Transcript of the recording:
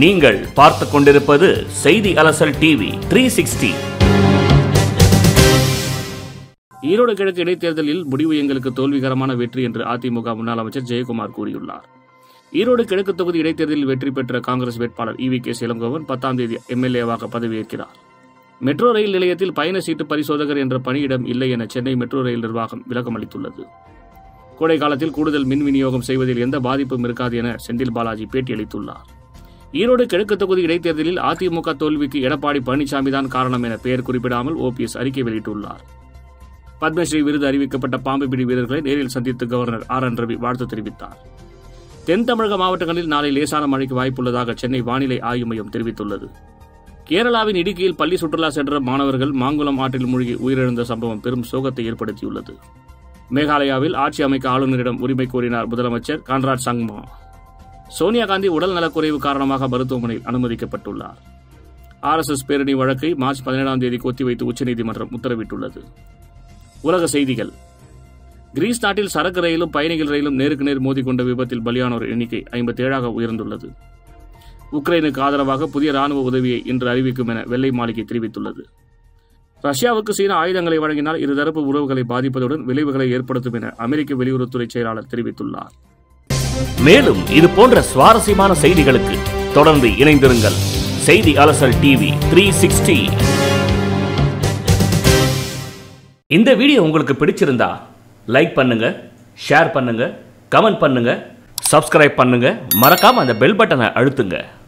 நீங்கள் பார்த்து கொண்டிருப்பது செய்தி அலசல் டிவி த்ரீ சிக்ஸ்டி ஈரோடு கிழக்கு இடைத்தேர்தலில் முடிவு எங்களுக்கு தோல்விகரமான வெற்றி என்று அதிமுக முன்னாள் அமைச்சர் ஜெயக்குமார் கூறியுள்ளார் ஈரோடு கிழக்கு தொகுதி இடைத்தேர்தலில் வெற்றி பெற்ற காங்கிரஸ் வேட்பாளர் இவி கே இளங்கோவன் பத்தாம் தேதி எம்எல்ஏவாக பதவியேற்கிறார் மெட்ரோ ரயில் நிலையத்தில் பயண சீட்டு பரிசோதகர் என்ற பணியிடம் இல்லை என சென்னை மெட்ரோ ரயில் நிர்வாகம் விளக்கம் அளித்துள்ளது கோடை காலத்தில் கூடுதல் மின் விநியோகம் செய்வதில் எந்த பாதிப்பும் இருக்காது என செந்தில் பாலாஜி பேட்டியளித்துள்ளார் ஈரோடு கிழக்கு தொகுதி இடைத்தேர்தலில் அதிமுக தோல்விக்கு எடப்பாடி பழனிசாமி தான் காரணம் என பெயர் குறிப்பிடாமல் ஓபிஎஸ் அறிக்கை வெளியிட்டுள்ளார் பத்மஸ்ரீ விருது அறிவிக்கப்பட்ட பாம்பு பிடி வீரர்களை நேரில் சந்தித்து கவர்னர் ஆர் என் ரவி வாழ்த்து தெரிவித்தார் தென் தமிழக மாவட்டங்களில் நாளை லேசான மழைக்கு வாய்ப்புள்ளதாக சென்னை வானிலை ஆய்வு மையம் தெரிவித்துள்ளது கேரளாவின் இடுக்கியில் பள்ளி சுற்றுலா சென்ற மாணவர்கள் மாங்குளம் ஆற்றில் மூழ்கி உயிரிழந்த சம்பவம் பெரும் சோகத்தை ஏற்படுத்தியுள்ளது மேகாலயாவில் ஆட்சி அமைக்க ஆளுநரிடம் உரிமை கோரினார் முதலமைச்சர் கான்ராட் சங்மா சோனியா காந்தி உடல் நலக்குறைவு காரணமாக மருத்துவமனையில் அனுமதிக்கப்பட்டுள்ளார் ஆர்எஸ்எஸ் பேரணி வழக்கை மார்ச் பதினேழாம் தேதிக்கு ஒத்திவைத்து உச்சநீதிமன்றம் உத்தரவிட்டுள்ளது உலக செய்திகள் கிரீஸ் நாட்டில் சரக்கு ரயிலும் பயணிகள் ரயிலும் நேருக்கு நேர் மோதிக்கொண்ட விபத்தில் பலியானோர் எண்ணிக்கை ஐம்பத்தி ஏழாக உயர்ந்துள்ளது உக்ரைனுக்கு ஆதரவாக புதிய ராணுவ உதவியை இன்று அறிவிக்கும் என வெள்ளை மாளிகை தெரிவித்துள்ளது ரஷ்யாவுக்கு சீனா ஆயுதங்களை வழங்கினால் இருதரப்பு உறவுகளை பாதிப்பதுடன் விளைவுகளை ஏற்படுத்தும் என அமெரிக்க வெளியுறவுத்துறை செயலாளர் தெரிவித்துள்ளார் மேலும் இது போன்ற சுவாரஸ்யமான செய்திகளுக்கு தொடர்ந்து இணைந்திருங்கள் செய்தி அலசல் டிவி த்ரீ சிக்ஸ்டி இந்த வீடியோ உங்களுக்கு பிடிச்சிருந்தா லைக் பண்ணுங்க ஷேர் பண்ணுங்க கமெண்ட் பண்ணுங்க சப்ஸ்கிரைப் பண்ணுங்க மறக்காம அந்த பெல் பட்டனை அழுத்துங்க